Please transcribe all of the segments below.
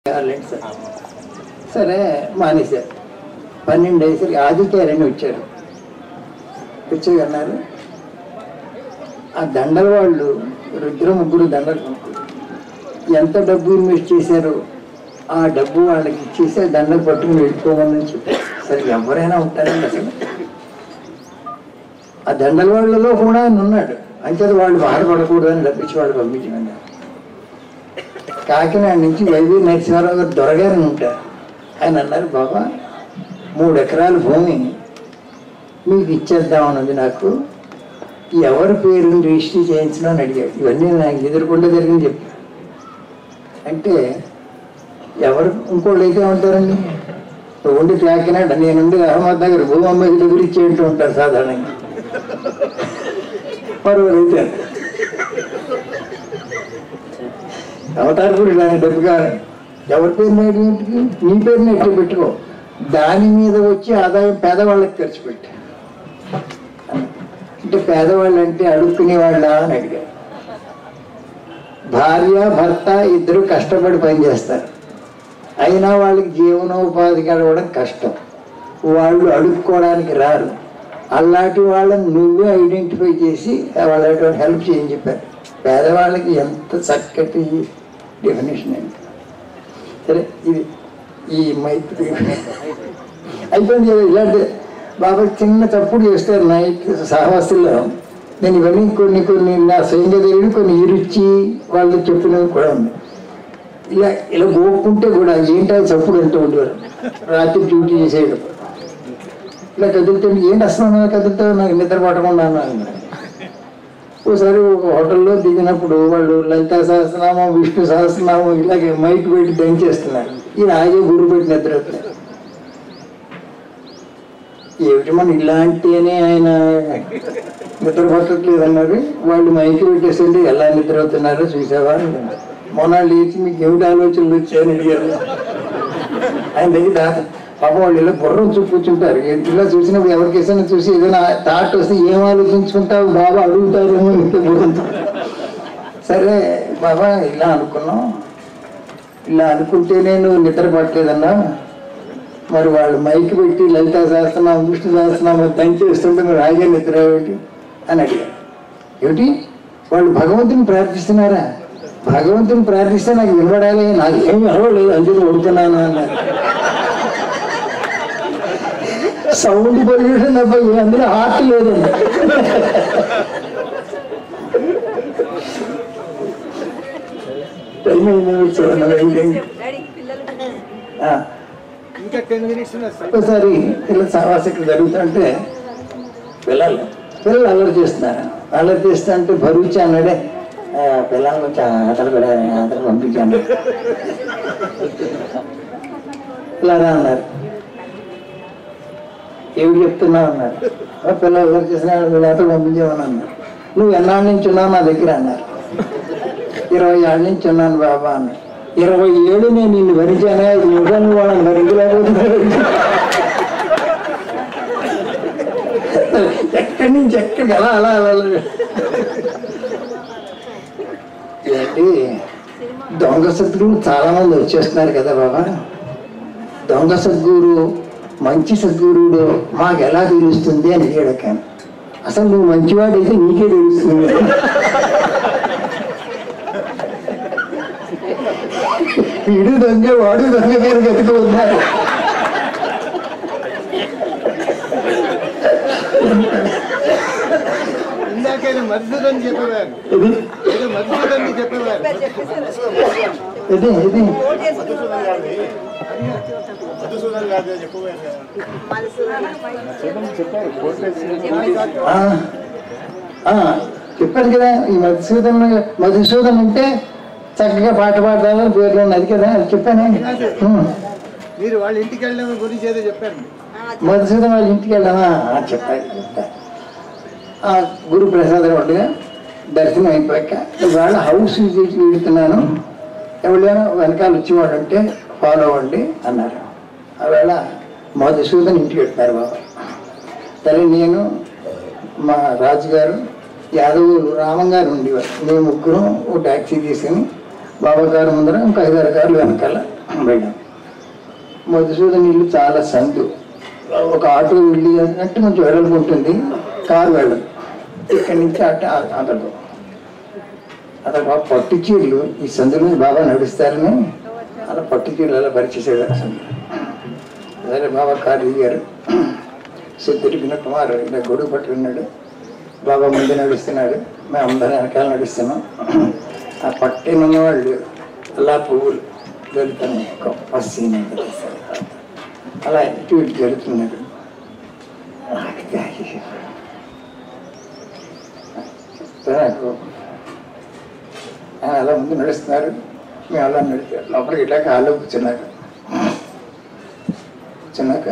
కావాలండి సార్ సరే మానేశారు పన్నెండు అయ్యేసరికి ఆదిత్యారని వచ్చారు వచ్చి అన్నారు ఆ దండల వాళ్ళు ఇద్దరు ముగ్గురు దండలు కొనుక్కోరు. ఎంత డబ్బు ఇన్వెస్ట్ చేశారో ఆ డబ్బు వాళ్ళకి ఇచ్చేసి ఆ దండలు పట్టుకుని వెళ్ళిపోమని చెప్పారు సరే ఎవరైనా ఉంటారండి అసలు ఆ దండల వాళ్ళలో కూడా ఆయన ఉన్నాడు అంచేత వాళ్ళు బాధపడకూడదని డబ్బిచ్చి వాళ్ళు పంపించమన్నారు కాకినాడ నుంచి వైవి నరసింహారావు గారు దొరగారని ఉంటారు ఆయన అన్నారు బాబా మూడు ఎకరాల భూమి మీకు ఇచ్చేద్దామన్నది నాకు ఎవరి పేరుని రిజిస్టర్ చేయించడం అని అడిగాడు ఇవన్నీ నాకు ఎదురుకుండా జరిగింది చెప్పి అంటే ఎవరు ఇంకోళ్ళు అయితే ఉంటారండి నువ్వు ఉండి కాకినాడ నేనుండి అహ్మద్ నగర్ భూమి అమ్మాయి దగ్గర ఇచ్చేంటూ ఉంటారు సాధారణంగా మరొకరు అయితే అవతార కూడా ఇలా డబ్బు కావాలి ఎవరి పేరు నేటికి నీ పేరు నెట్టి పెట్టుకో దాని మీద వచ్చి ఆదాయం పేదవాళ్ళకి ఖర్చు పెట్టు అంటే పేదవాళ్ళు అంటే అడుక్కునే వాళ్ళ అని అడిగారు భార్య భర్త ఇద్దరు కష్టపడి పనిచేస్తారు అయినా వాళ్ళకి జీవనోపాధి కలవడం కష్టం వాళ్ళు అడుక్కోవడానికి రారు అలాంటి వాళ్ళని నువ్వే ఐడెంటిఫై చేసి వాళ్ళకి హెల్ప్ చేయని చెప్పారు పేదవాళ్ళకి ఎంత చక్కటి డెఫినేషన్ అండి సరే ఇది ఈ మైత్రి అయిపోయింది కదా ఇలాంటి బాబా చిన్న తప్పుడు చేస్తారు నైట్ సహవాసుల్లో నేను ఇవన్నీ కొన్ని కొన్ని నా స్వయంగా తెలియదు కొన్ని ఇరుచి వాళ్ళు చెప్పినవి కూడా ఉంది ఇలా ఇలా గోక్కుంటే కూడా ఏంటి అది చప్పుడు అంటూ ఉండేవారు రాత్రి డ్యూటీ చేసేటప్పుడు ఇలా కదులుతుంటే ఏంటి అసలు కదులుతావు నాకు నిద్ర పట్టకుండా అన్నారు ఒకసారి ఒక హోటల్లో దిగినప్పుడు వాళ్ళు లలిత సహస్రనామం విష్ణు సహస్రనామం ఇలాగే మైక్ పెట్టి దంచేస్తున్నారు ఈ రాజే గురు పెట్టి నిద్రవుతున్నారు ఏమిటి మన ఇలాంటినే ఆయన నిద్ర పట్టట్లేదు అన్నారు వాళ్ళు మైకి పెట్టేసండి ఎలా నిద్ర అవుతున్నారో చూసావా అన్నారు. మొన్న లేచి మీకు ఏమిటి ఆలోచనలు వచ్చాయని అడిగారు ఆయన దగ్గర దాత పాపం వాళ్ళు ఇలా బుర్రం చూ కూర్చుంటారు ఇలా చూసినప్పుడు ఎవరికైనా చూసి ఏదైనా థాట్ వస్తే ఏం ఆలోచించుకుంటావు బాబా అడుగుతారేమో ఇంత బుర్రంతో సరే బాబా ఇలా అనుకున్నాం ఇలా అనుకుంటేనే నువ్వు నిద్ర పట్టలేదన్నా మరి వాళ్ళు మైకి పెట్టి లలిత శాస్త్రనామం విష్ణు శాస్త్రనామం దంచేస్తుంటే నువ్వు రాగే నిద్ర ఏమిటి అని అడిగారు ఏమిటి వాళ్ళు భగవంతుని ప్రార్థిస్తున్నారా భగవంతుని ప్రార్థిస్తే నాకు వినపడాలి నాకు ఏమి అరవలేదు అందులో ఉడుతున్నాను అన్నారు సౌండ్ పొల్యూషన్ తప్ప అందులో హార్ట్ లేదండి టైం అయింది చూడండి ఆ. ఇంకా టెన్ మినిట్స్ ఉన్నది సార్ ఒకసారి పిల్లల సహవాసం ఇక్కడ జరుగుతుంటే పిల్లలు పిల్లలు అల్లరి చేస్తున్నారు అల్లరి చేస్తా అంటే భరుచి అన్నాడే "ఆ, పిల్లల్ని కొంచెం అతను కూడా అతను పంపించాను పిల్లరా అన్నారు ఏమి చెప్తున్నావు అన్నారు "ఆ, పిల్లలు అల్లరి చేసిన అతను పంపించామని అన్నారు నువ్వు ఎన్నాళ్ళ నుంచి ఉన్నావు నా దగ్గర అన్నారు ఇరవై ఏళ్ళ నుంచి ఉన్నాను బాబా అన్నారు ఇరవై ఏళ్ళు నేను నిన్ను భరించాను ఐదు నిమిషాలు నువ్వు వాళ్ళని భరించలేకపోతున్నావు ఎక్కడి నుంచి ఎక్కడికి అలా అలా అలా అలా. ఏంటి దొంగ సద్గురు చాలా మంది వచ్చేస్తున్నారు కదా బాబా దొంగ సద్గురు మంచి సద్గురుడు మాకు ఎలా తెలుస్తుంది అని అడిగాడు ఒక ఆయన. అసలు నువ్వు మంచివాడైతే నీకే తెలుస్తుంది వీడు దొంగ వాడు దొంగ పేరు గతుకు ఉన్నారు ఇందాక ఏదో మధుసూదన్ చెప్పేవారు ఇది ఏదో మధుసూదన్ చెప్పేవారు ఇది ఇది మధుసూదన్ గారు చెప్పేవారు ఆ, ఆ, చెప్పాను కదా ఈ మధుసూదన్ మధుసూదన్ అంటే చక్కగా పాట పాడతాను పేర్లు ఉన్నది కదా అది చెప్పాను ఉం. మీరు వాళ్ళ ఇంటికి వెళ్ళడం గురించి ఏదో చెప్పారు మధుసూదన్ వాళ్ళ ఇంటికి వెళ్ళామా ఆ, చెప్పాలి చెప్తా. ఆ, గురు ప్రసాద్ ఉండగా దర్శనం అయిపోయాక ఇవాళ హౌస్ విజిట్ వెళ్తున్నాను ఎవరైనా వెనకాల వచ్చేవాడు అంటే ఫాలో అవ్వండి అన్నారు ఆవేళ మధుసూదన్ ఇంటికి వెళ్తారు బాబా సరే నేను మా రాజుగారు యాదవులు రామం గారు ఉండేవారు మేము ముగ్గురం ఓ ట్యాక్సీ తీసుకుని బాబా గారు ముందర ఇంకా ఐదారు కార్లు వెనకాల వెళ్ళాం మధుసూదన్ ఇల్లు చాలా సందు ఒక ఆటో వెళ్ళి అంటే కొంచెం వెడల్పు ఉంటుంది కారు వెళ్ళదు ఇక్కడి నుంచి అట అతడు అతను బాగా పట్టు చీరలు ఈ సందులో బాగా నడుస్తారని అలా పట్టు చీరలు అలా పరిచేసాడు అసలు సరే బాబా కారు దిగారు సిద్ధుడికి కుమారు ఇలా గొడుగు పట్టుకున్నాడు బాబా ముందు నడుస్తున్నాడు మేము అందరం వెనకాల నడుస్తున్నాం ఆ పట్టిన ఉన్నవాళ్ళు అలా పువ్వులు దొరుకుతాను గొప్ప సీన్ అలా ఇటు ఇటు జరుగుతున్నాడు నాకు జాలి. చెప్తే నాకు ఆయన అలా ముందు నడుస్తున్నారు మేము అలా నడిచారు లోపలికి ఇట్లా కాళ్ళు కూర్చున్నారు కూర్చున్నాక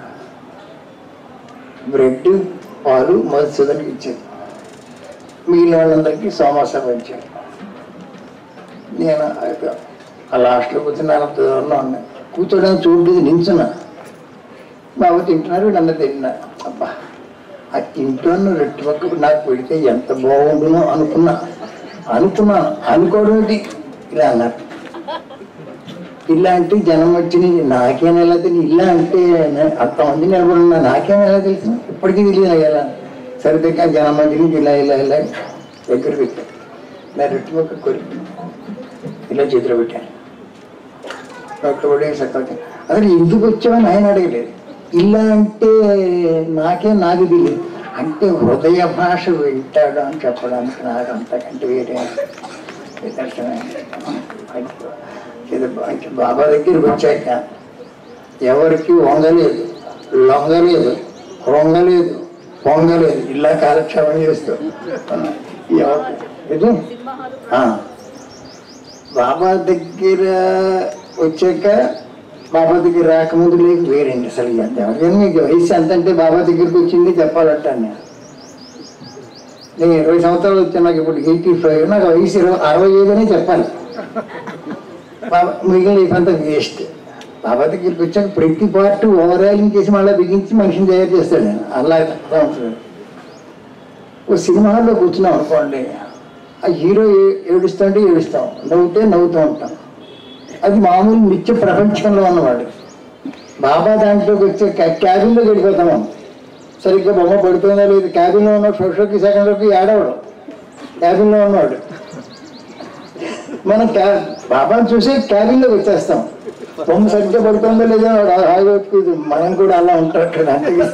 బ్రెడ్ పాలు మధుసూదన్కి ఇచ్చారు మిగిలిన వాళ్ళందరికీ సోమాస పంచారు నేను ఆ- ఆ లాస్ట్లో కూర్చుని అంత దూరంలో ఉన్నా కూర్చోడానికి చూడలేదు నించున్నా బాబు తింటున్నారు వీళ్ళందరూ తింటున్నారు అబ్బా ఆ తింటున్న రెట్టు పక్క నాకు పెడితే ఎంత బాగుండునో అనుకున్నా అనుకున్నాను అనుకోవడం ఏంటి ఇలా అన్నారు ఇలా అంటే జనం వచ్చి నాకేం ఎలా తెలియదు ఇలా అంటే నే- అంతమంది నిలబడున్నా నాకేం ఎలా తెలుసు ఇప్పటికీ తెలియదు నాకు ఎలా సరే దగ్గర జనం మధ్య నుంచి ఇలా ఇలా ఇలా దగ్గర పెట్టాను నా రెట్టు పక్క కొరికి ఇలా చేతిలో పెట్టాను డాక్టర్ పడే సక్కగా అసలు ఎందుకు వచ్చావని ఆయన అడగలేదు ఇలా అంటే నాకే నాకు తెలియదు అంటే హృదయ భాష వింటాడు అని చెప్పడానికి నాకు అంతకంటే వేరే నిదర్శనం ఇది అంటే బాబా దగ్గరికి వచ్చాక ఎవరికి వంగలేదు లొంగలేదు పొంగలేదు పొంగలేదు ఇలా కాలక్షేపం చేస్తూ ఎవరు ఇది ఆ. బాబా దగ్గర వచ్చాక బాబా దగ్గర రాకముందు లేక వేరండి అసలు ఎంత ఎవరికైనా మీకు వయసు ఎంత అంటే బాబా దగ్గరికి వచ్చింది చెప్పాలంటాను నేను నేను ఇరవై సంవత్సరాలు వచ్చాను నాకు ఇప్పుడు ఎయిటీ ఫైవ్ నాకు వయసు ఇరవై అరవై ఐదునే చెప్పాలి బాబా మిగిలిన లైఫ్ అంతా వేస్ట్ బాబా దగ్గరికి వచ్చాక ప్రతి పార్ట్ ఓవరాలింగ్ చేసి మళ్ళీ బిగించి మనిషిని తయారు చేస్తాడు నేను అలా అలా ఉంటుంది ఓ సినిమా హాల్లో కూర్చున్నాం అనుకోండి ఆ హీరో ఏ- ఏడుస్తుంటే ఏడుస్తాం నవ్వుతే నవ్వుతూ ఉంటాం అది మామూలు నిత్య ప్రపంచంలో ఉన్నవాడు బాబా దాంట్లోకి వచ్చే క్యా- క్యాబిన్లో గడిపోతాం మనం. సరిగ్గా బొమ్మ పడుతుందా లేదు క్యాబిన్లో ఉన్నాడు ఫస్ట్లోకి సెకండ్లోకి ఏడవడం క్యాబిన్లో ఉన్నవాడు మనం క్యా బాబాని చూసి క్యాబిన్లోకి వచ్చేస్తాం బొమ్మ సరిగ్గా పడుతుందో లేదో వాడు హాయిగా ఒప్పుకోదు. మనం కూడా అలా ఉంటాం కదా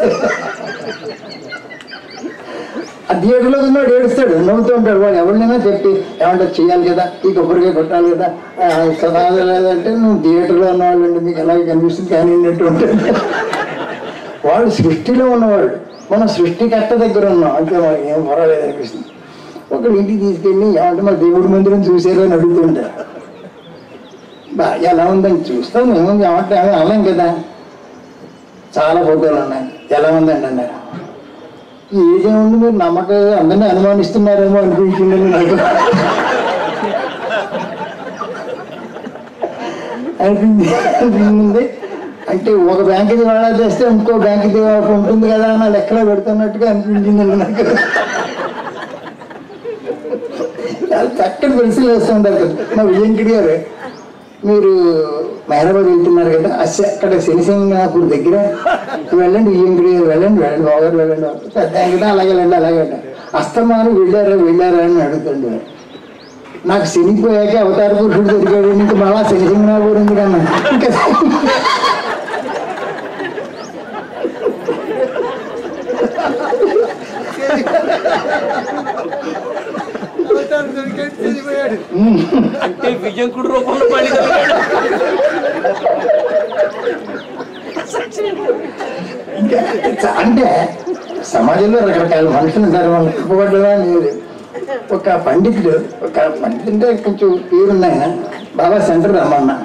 ఆ థియేటర్లో ఉన్నాడు ఏడుస్తాడు నవ్వుతూ ఉంటాడు వాడు ఎవరినైనా చెప్పి ఏమంటే చేయాలి కదా ఈ కొబ్బరికాయ కొట్టాలి కదా ఆ, సదా లేదంటే నువ్వు థియేటర్లో ఉన్నవాళ్ళు అండి మీకు ఎలాగే కనిపిస్తుంది కానీ అన్నట్టు ఉంటాడు వాడు సృష్టిలో ఉన్నవాడు మనం సృష్టికర్త దగ్గర ఉన్నాం అంతే మనకి ఏం పర్వాలేదు అనిపిస్తుంది ఒకడు ఇంటికి తీసుకెళ్ళి ఏమంటే మా దేవుడి మందిరం చూసారో అని అడుగుతుంటారు బా ఎలా ఉందని చూస్తాం ఏముంది ఏమంటే అదే అనలేం కదా చాలా ఫోటోలు ఉన్నాయి ఎలా ఉందండి అన్నారు ఏదేముంది మీరు నమ్మకం అందరినీ అనుమానిస్తున్నారేమో అనిపించింది నాకు అనిపించింది అనిపించింది అంటే ఒక బ్యాంకుది వాడా చేస్తే ఇంకో బ్యాంకుది ఉంటుంది కదా అని లెక్కలో పెడుతున్నట్టుగా అనిపించిందండి నాకు చాలా చక్కటి పెన్సిల్ వేస్తుంటారు కదా మా విజయంకిడి గారు మీరు మెహరాబాద్ వెళ్తున్నారు కదా అస- అక్కడ శనిసింగాపూర్ దగ్గర వెళ్ళండి విజయంకిడి గారు వెళ్ళండి వెళ్ళండి బాగారు వెళ్ళండి పెద్ద ఆయన కదా అలాగే వెళ్ళండి అలాగే వెళ్ళండి అస్తమాను వెళ్ళారా వెళ్ళారా అని అడుగుతుండే వారు. నాకు శనిపోయాక అవతార పురుషుడు దొరికాడు ఇంకా మళ్ళా శనిసింగనాపూర్ ఎందుకన్నా ఇంకా అవతారం దొరికాడు, చనిపోయాడు. అంటే విజయంకుడు రూపంలో పడి ఇంకా చ- అంటే సమాజంలో రకరకాల మనుషులు ఉంటారు వాళ్ళు తప్పుపడ్డా లేదు ఒక పండితుడు ఒక పండితుడు అంటే కొంచెం పేరున్నాయన బాబా సెంటర్ రమ్మన్నా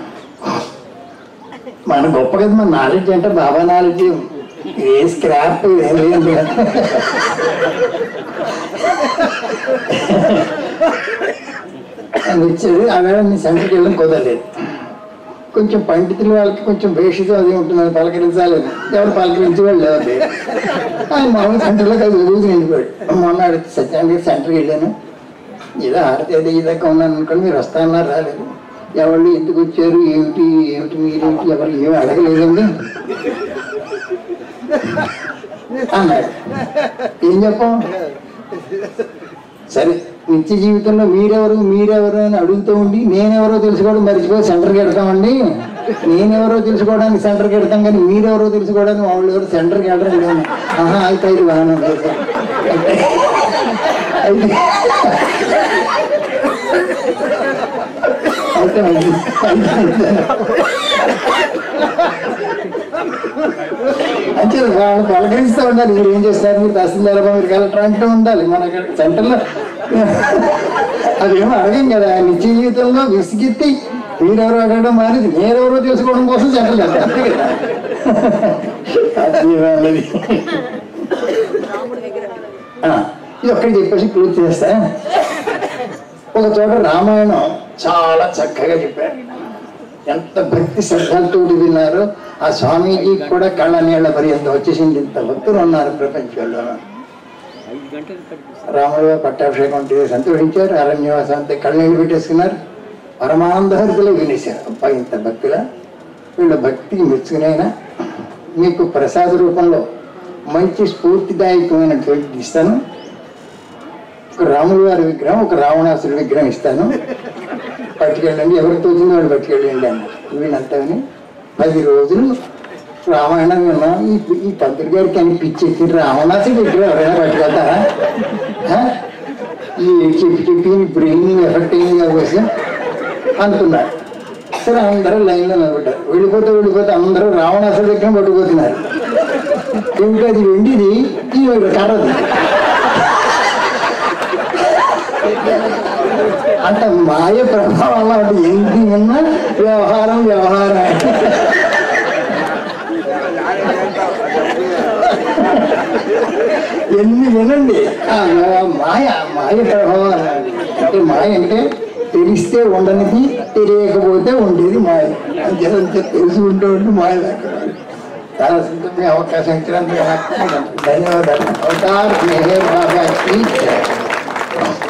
మన గొప్ప కదా మన నాలెడ్జ్ అంటే బాబా నాలెడ్జ్ ఏ స్క్రాప్ ఏం లేదు అని వచ్చాడు ఆవేళ నీ సెంటర్కి వెళ్ళడం కుదరలేదు కొంచెం పండితుల వాళ్ళకి కొంచెం భేషితో అది ఉంటుంది పలకరించాలి ఎవరు పలకరించి వాళ్ళు ఎవరు లేరు. ఆయన మామూలు సెంటర్లో కలిసి రోజు నిండిపోయాడు మొన్న అడిగితే సత్యానికి సెంటర్కి వెళ్ళాను ఏదో ఆడితే ఏదో ఈ దాకా ఉన్నాను అనుకోండి మీరు వస్తానన్నారు రాలేదు ఎవరు ఎందుకు వచ్చారు ఏమిటి ఏమిటి మీరేంటి ఎవరు ఏమి అడగలేదండి అన్నాడు ఏం చెప్పాం సరే నిత్య జీవితంలో మీరెవరు మీరెవరు అని అడుగుతూ ఉండి నేనెవరో తెలుసుకోవడం మర్చిపోయి సెంటర్కి వెళ్తామండి నేనెవరో తెలుసుకోవడానికి సెంటర్కి వెళ్తాం కానీ మీరెవరో తెలుసుకోవడానికి వాళ్ళు ఎవరు సెంటర్కి వెళ్ళడం లేదు ఆహా అయితే ఇది బాగానే ఉంది సార్. అయితే అయితే అయితే అయితే అంటే వాళ్ళు పలకరిస్తూ ఉండాలి మీరు ఏం చేస్తారు మీరు తహసీల్దార్ మీరు కలెక్టర్ అంటూ ఉండాలి మన అక్కడ సెంటర్లో అదేమో అడగం కదా నిత్య జీవితంలో విసిగెత్తి మీరెవరో అడగడం మానేది నేరెవరో తెలుసుకోవడం కోసం సెంటర్లు వెళ్తారు అంతే కదా అది వాళ్ళది ఆ, ఇది ఒక్కటి చెప్పేసి పూర్తి చేస్తా ఒక చోట రామాయణం చాలా చక్కగా చెప్పారు ఎంత భక్తి శ్రద్ధలతో విన్నారు ఆ స్వామీజీ కూడా కళ్ళ నీళ్ళ పర్యంత వచ్చేసింది ఇంత భక్తులు ఉన్నారు ప్రపంచంలో ఐదు గంటలు కట్టిస్తారు రాముడు పట్టాభిషేకం అంటే సంతోషించారు అరణ్యవాసం అంతే కళ్ళనీళ్ళు పెట్టేసుకున్నారు పరమానందహరితలో వినేశారు అబ్బా ఇంత భక్తులా వీళ్ళ భక్తికి మెచ్చుకునైనా మీకు ప్రసాద రూపంలో మంచి స్ఫూర్తిదాయకమైనటువంటి ఇస్తాను ఒక రాముల వారి విగ్రహం ఒక రావణాసుడి విగ్రహం ఇస్తాను పట్టుకెళ్ళండి ఎవరికి తోచింది వాడు పట్టుకెళ్ళండి అన్నారు వీళ్ళంతా విని పది రోజులు రామాయణం విన్నాం ఈ ఈ పంతులు గారికి అని పిచ్చెక్కి రావణాసుడి విగ్రహం ఎవరైనా పట్టుకెళ్తారా ఆ? ఈ చెప్పి చెప్పి బ్రెయిన్ ఎఫెక్ట్ అయింది కాబట్టి అనుకున్నారు సరే అందరూ లైన్లో నిలబడ్డారు వెళ్ళిపోతే వెళ్ళిపోతే అందరూ రావణాసుడి విగ్రహం పట్టుకుపోతున్నారు ఏమిటి అది వెండిది ఈ కర్రది అంత మాయ ప్రభావం అలా ఉంటుంది ఏంటి విన్నా వ్యవహారం వ్యవహారం ఎన్ని వినండి ఆ మాయ మాయ ప్రభావం అలాంటిది. అంటే మాయ అంటే తెలిస్తే ఉండనిది తెలియకపోతే ఉండేది మాయ అంతే అంతే తెలిసి ఉంటే ఉండి మాయ లేకుండా చాలా సంతోషం అవకాశం ఇచ్చినందుకు ధన్యవాదాలు అవతార్ మెహర్ బాబా